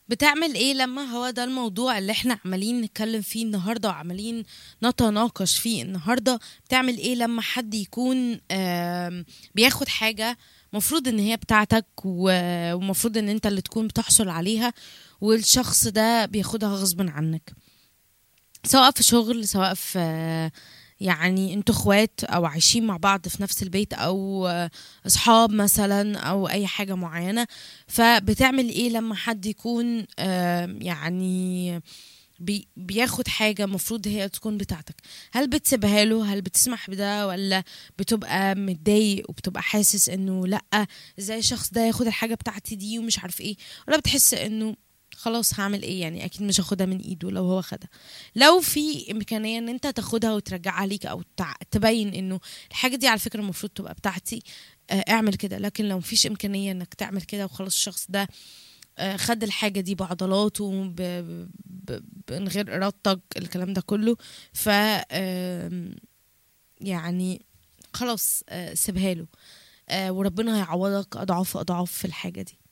بتعمل ايه لما هو ده الموضوع اللي احنا عمالين نتكلم فيه النهارده وعمالين نتناقش فيه النهارده بتعمل ايه لما حد يكون آم، بياخد حاجه مفروض ان هي بتاعتك و- ومفروض ان انت اللي تكون بتحصل عليها والشخص ده بياخدها غصبا عنك سواء في شغل سواء في آه، يعني انتوا اخوات او عايشين مع بعض في نفس البيت او آه، اصحاب مثلا او اي حاجه معينه فبتعمل ايه لما حد يكون آم، يعني بي بياخد حاجة مفروض هي تكون بتاعتك هل بتسيبها له هل بتسمح بده ولا بتبقى متضايق وبتبقى حاسس انه لأ ازاي الشخص ده ياخد الحاجة بتاعتي دي ومش عارف ايه ولا بتحس انه خلاص هعمل ايه يعني اكيد مش هاخدها من ايده لو هو خدها لو في امكانيه ان انت تاخدها وترجعها ليك او تع- تبين انه الحاجه دي على فكره المفروض تبقى بتاعتي آه، اعمل كده لكن لو مفيش امكانيه انك تعمل كده وخلاص الشخص ده آه، خد الحاجه دي بعضلاته ب... ب... ب... من غير ارادتك الكلام ده كله ف آم، يعني خلاص آه، سيبها له آه، وربنا هيعوضك اضعاف اضعاف في الحاجه دي